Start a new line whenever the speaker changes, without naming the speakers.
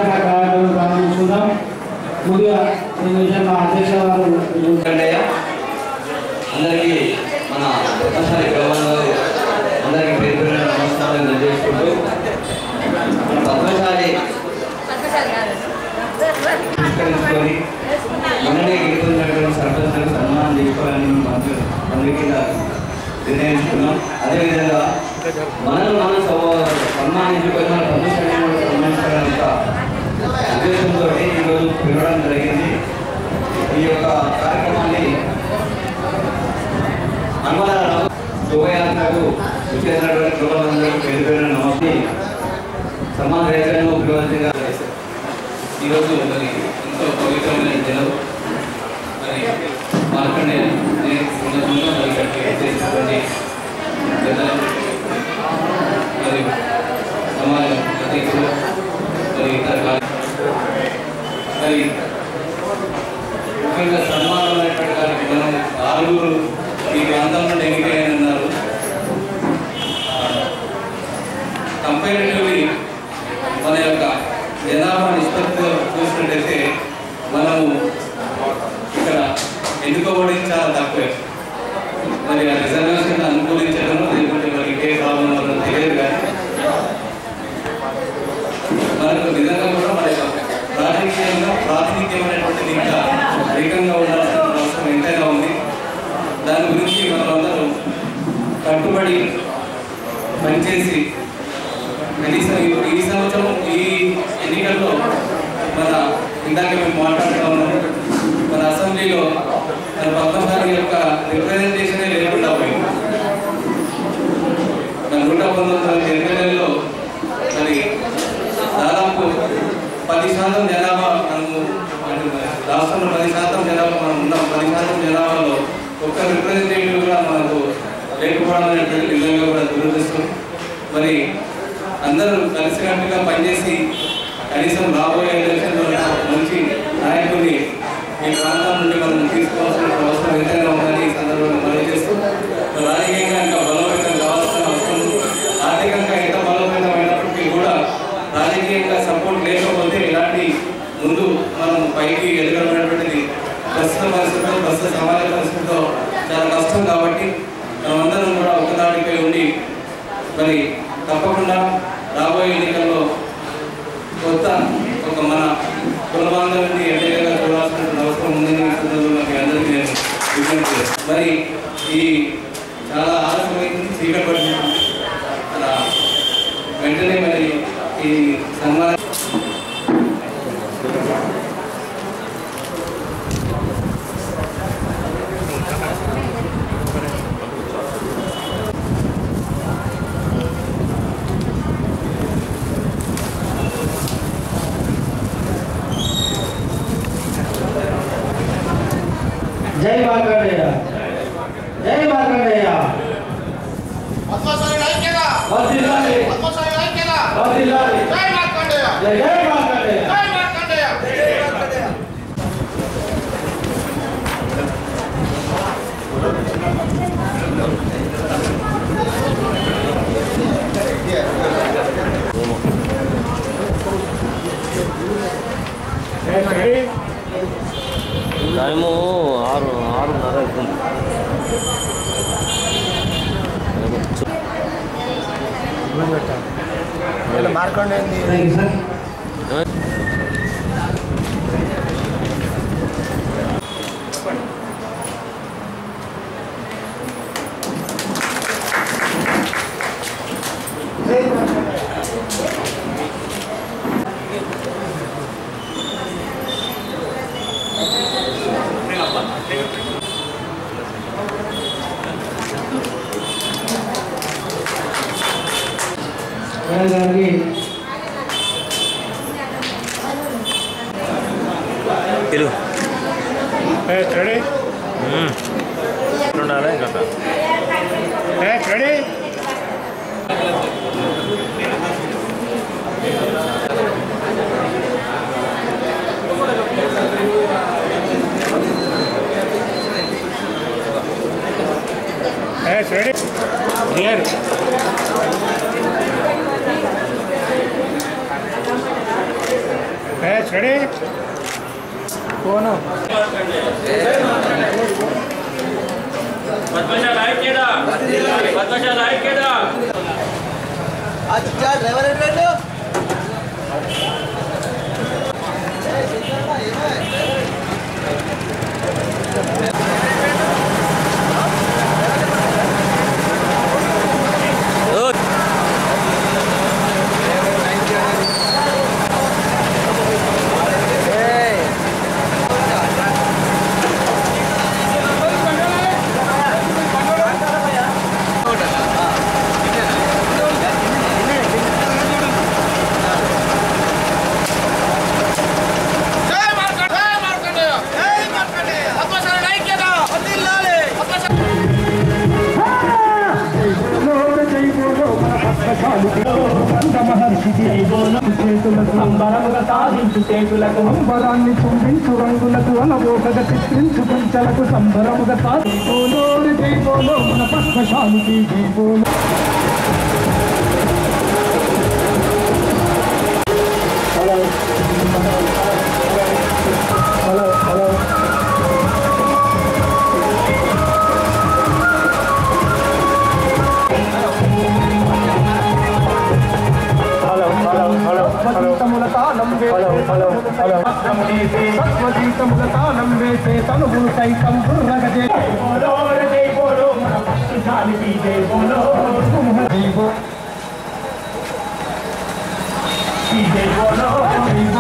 సత్యాగ్రహ కార్యక్రమం ప్రారంభించుకుందాం ముందుగా ఈ విషయం మా అధ్యక్ష వారు
వెంకటయ్య అందరికీ మన ఒక్కసారి గౌరవంలో అందరికీ పేరు పేరున నమస్కారం తెలియజేసుకుంటూ మన పద్మశాలి పురస్కరించుకొని మొన్ననే గెలుపొందినటువంటి సర్పంచులకు సన్మానం చేసుకోవాలని మంత్రి అందరికీ నిర్ణయించుకున్నాం అదేవిధంగా మనల్ని మనం సవ- సన్మానించుకొని మన పద్మశాలి సన్మానించడానికి ఉద్దేశంతో ఈరోజు పిలవడం జరిగింది ఈ యొక్క కార్యక్రమాన్ని హనుమలారావు శోభయాత్రకు విచ్చేసినటువంటి కుటుంబందరూ పేరు పేరున నమస్తే సమాజ రైతులను పిలవలసిందిగా ఈరోజు మరి ఎంతో పవిత్రమైన దినం మరి మార్కండే నేను సందర్భంగా మరి ఇక్కడికి వచ్చేసినటువంటి పెద్దలు మరి సమాజ అధ్యక్షులు మరి ఇతర కార్య- మరి ముఖ్యంగా సన్మానం అనేటువంటి వారికి మనం ఆరుగురు ఈ ప్రాంతం నుండి ఎన్నికైన ఉన్నారు కంపారిటివ్లీ మన యొక్క జనాభా నిష్పత్తిలో చూసినట్టయితే మనము ఇక్కడ ఎన్నుకోబడింది చాలా తక్కువే మరి ఆ రిజర్వేషన్ అనుకూలించడం లేకుంటే మరి ఇంకే ప్రాబ్లం వల్ల తెలియదు కానీ మనకు నిజంగా కూడా మన యొక్క రాజకీయంగా ప్రాతినిధ్యమైనటువంటిది ఇంకా అధికంగా ఉండాల్సిన అవసరం ఎంతైనా ఉంది దాని గురించి మనమందరం కట్టుబడి పనిచేసి కనీసం ఈ- ఈ సంవత్సరం ఈ ఎన్నికల్లో మన ఇందాక మేము మాట్లాడుతూ ఉన్నాము మన అసెంబ్లీలో మన పద్మశాలి యొక్క రిప్రజెంటేషనే లేకుండా పోయింది మన నూట పంతొమ్మిది ఎమ్మెల్యేలలో మరి దాదాపు పది శాతం జనాభా మనము అంటే రాష్ట్రంలో పది శాతం జనాభా మనం ఉన్నాం పది శాతం జనాభాలో ఒక్క రిప్రజెంటేటివ్ కూడా మనకు లేకపోవడం అనేటువంటి నిజంగా కూడా దురదృష్టం మరి అందరూ కలిసికట్టుగా పనిచేసి కనీసం రాబోయే ఎలక్షన్లో మంచి నాయకుడిని ఈ ప్రాంతం నుండి మనం తీసుకోవాల్సిన అవసరం ఎంతైనా ఉందని ఈ సందర్భంగా మనం చేస్తూ రాజకీయంగా ఇంకా బలోపేతం కావాల్సిన అవసరం ఉంది. ఆర్థికంగా ఎంత బలోపేతమైనప్పటికీ కూడా రాజకీయంగా సపోర్ట్ లేకపోతే ఇలాంటి ముందు మనం పైకి ఎదగడమైనటువంటిది ప్రస్తుత పరిస్థితుల్లో ప్రస్తుత సమాజ పరిస్థితుల్లో చాలా కష్టం కాబట్టి మనమందరం కూడా ఒకదానిపై ఉండి మరి తప్పకుండా రాబోయే ఎన్నికల్లో కొత్త ఒక మన కుల బాంధవుని ఎన్నికగా చూడాల్సిన అవసరం ఉందని ఈ సందర్భంగా మీ అందరికీ నేను విజ్ఞప్తి చేస్తున్నాను. మరి ఈ చాలా ఆలస్యమైంది చీకటి పడింది అలా వెంటనే మరి ఈ సన్మానం
జై మార్కండేయ జై మార్కండేయ
పద్మశాలి ఐక్యత
వర్ధిల్లాలి
పద్మశాలి ఐక్యత
వర్ధిల్లాలి
జై మార్కండేయ
జై జై మార్కండేయ
జై మార్కండేయ
టైము ఆరు ఆరున్నర అవుతుంది
Markandeya
thank you sir madam గారికి
పిలు
రెడీ
ఉండాలి ఇంకా
ready ready clear ready phone
Padmashala ఐక్యత పద్మశాల ఐక్యత
సంబరాన్ని చుంబించు రంగులకు అనబోకగ చిత్రించు కుంచలకు సంబరముగా తాోలోరి జైబోలో మన పద్మశాలికి జైబోలో hello hello hello hello hello hello సత్వజీతముల తాళం హలో హలో హలో సత్వజీతముల తాళం వేసే తనువును సైతం బుర్రగజే జై బోలో మన పక్షుశాలికి జై బోలో జై బో జై బోలో జై